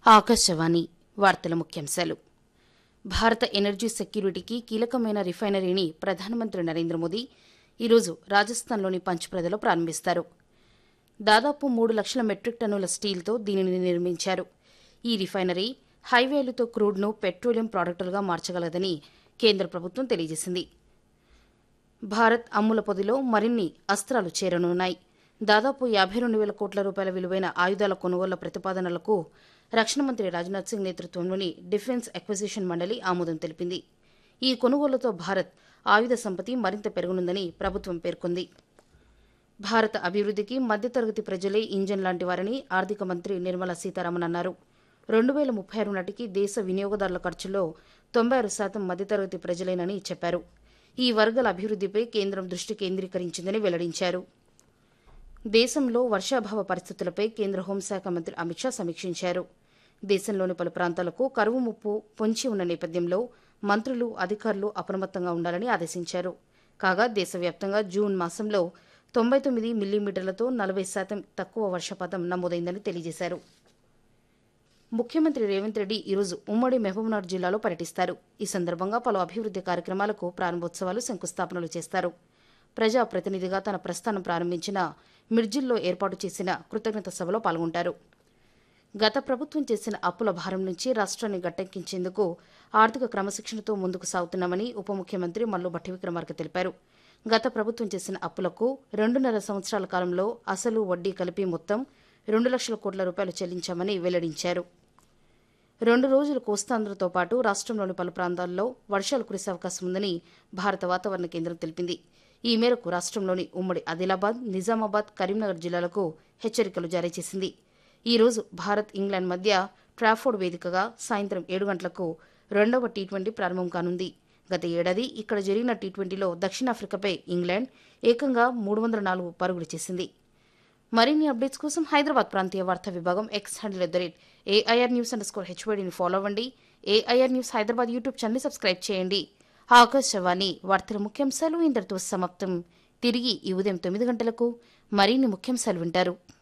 ఆకాశవాణి వార్తల ముఖ్యాంశాలు భారత ఎనర్జీ సెక్యూరిటీకి కీలకమైన రిఫైనరీని ప్రధానమంత్రి నరేంద్ర మోదీ ఈరోజు రాజస్థాన్లోని పంచ్ప్రదలో ప్రారంభిస్తారు దాదాపు మూడు లక్షల మెట్రిక్ టన్నుల స్టీల్తో దీనిని నిర్మించారు ఈ రిఫైనరీ హైవేలతో క్రూడ్ను పెట్రోలియం ప్రాడక్టులుగా మార్చగలదని కేంద్ర ప్రభుత్వం తెలియజేసింది భారత్ అమ్ముల పొదిలో మరిన్ని అస్త్రాలు చేరనున్నాయి దాదాపు యాభై రెండు వేల కోట్ల రూపాయల విలువైన ఆయుధాల కొనుగోళ్ల ప్రతిపాదనలకు రక్షణ మంత్రి రాజ్నాథ్ సింగ్ నేతృత్వంలోని డిఫెన్స్ అక్విజిషన్ మండలి ఆమోదం తెలిపింది ఈ కొనుగోళ్లతో భారత్ ఆయుధ సంపత్తి మరింత పెరగనుందని ప్రభుత్వం పేర్కొంది భారత అభివృద్ధికి మధ్యతరగతి ప్రజలే ఇంజన్ లాంటి వారని ఆర్థిక మంత్రి నిర్మలా సీతారామన్ అన్నారు రెండు వేల ముప్పై ఆరు నాటికి దేశ వినియోగదారుల ఖర్చులో తొంభై ఆరు శాతం మధ్యతరగతి ప్రజలేనని చెప్పారు ఈ వర్గాల అభివృద్ధిపై కేంద్రం దృష్టి కేంద్రీకరించిందని వెల్లడించారు దేశంలో వర్షాభావ పరిస్థితులపై కేంద్ర హోంశాఖ మంత్రి అమిత్ షా సమీక్షించారు దేశంలోని పలు ప్రాంతాలకు కరువు ముప్పు పొంచి ఉన్న నేపథ్యంలో మంత్రులు అధికారులు అప్రమత్తంగా ఉండాలని ఆదేశించారు కాగా దేశవ్యాప్తంగా జూన్ మాసంలో తొంభై తొమ్మిది మిల్లీమీటర్లతో నలభై శాతం తక్కువ వర్షపాతం నమోదైందని తెలియజేశారు ముఖ్యమంత్రి రేవంత్ రెడ్డి ఈరోజు ఉమ్మడి మహబూబ్నగర్ జిల్లాలో పర్యటిస్తారు ఈ సందర్భంగా పలు అభివృద్ది కార్యక్రమాలకు ప్రారంభోత్సవాలు శంకుస్థాపనలు చేస్తారు ప్రజాప్రతినిధిగా తన ప్రస్థానం ప్రారంభించిన మిర్జిల్లో ఏర్పాటు చేసిన కృతజ్ఞత సభలో పాల్గొంటారు గత ప్రభుత్వం చేసిన అప్పుల భారం నుంచి రాష్ట్రాన్ని గట్టెక్కించేందుకు ఆర్థిక క్రమశిక్షణతో ముందుకు సాగుతున్నామని ఉప ముఖ్యమంత్రి మల్లు భట్టి విక్రమార్క తెలిపారు గత ప్రభుత్వం చేసిన అప్పులకు రెండున్నర సంవత్సరాల కాలంలో అసలు వడ్డీ కలిపి మొత్తం రెండు లక్షల కోట్ల రూపాయలు చెల్లించామని వెల్లడించారు రెండు రోజులు కోస్తాంధ్రతో పాటు రాష్ట్రంలోని పలు ప్రాంతాల్లో వర్షాలు కురిసే అవకాశం ఉందని భారత వాతావరణ కేంద్రం తెలిపింది ఈ మేరకు రాష్ట్రంలోని ఉమ్మడి ఆదిలాబాద్ నిజామాబాద్ కరీంనగర్ జిల్లాలకు హెచ్చరికలు జారీ చేసింది ఈ రోజు భారత్ ఇంగ్లాండ్ మధ్య ట్రాఫోర్డ్ వేదికగా సాయంత్రం ఏడు గంటలకు రెండవ టీ ట్వంటీ ప్రారంభం కానుంది గత ఏడాది ఇక్కడ జరిగిన టీ ట్వంటీలో దక్షిణాఫ్రికాపై ఇంగ్లాండ్ ఏకంగా మూడు వందల నాలుగు పరుగులు చేసింది మరిన్ని అప్డేట్స్ కోసం హైదరాబాద్ ప్రాంతీయ వార్తా విభాగం X handle at the rate AIR news underscore హెచ్వైడీని ఫాలో అవ్వండి AIR news Hyderabad YouTube channel subscribe చేయండి ఆకాశవాణి వార్తల ముఖ్యాంశాలు ఇంతటితో సమాప్తం తిరిగి ఈ ఉదయం తొమ్మిది గంటలకు మరిన్ని ముఖ్యాంశాలు వింటారు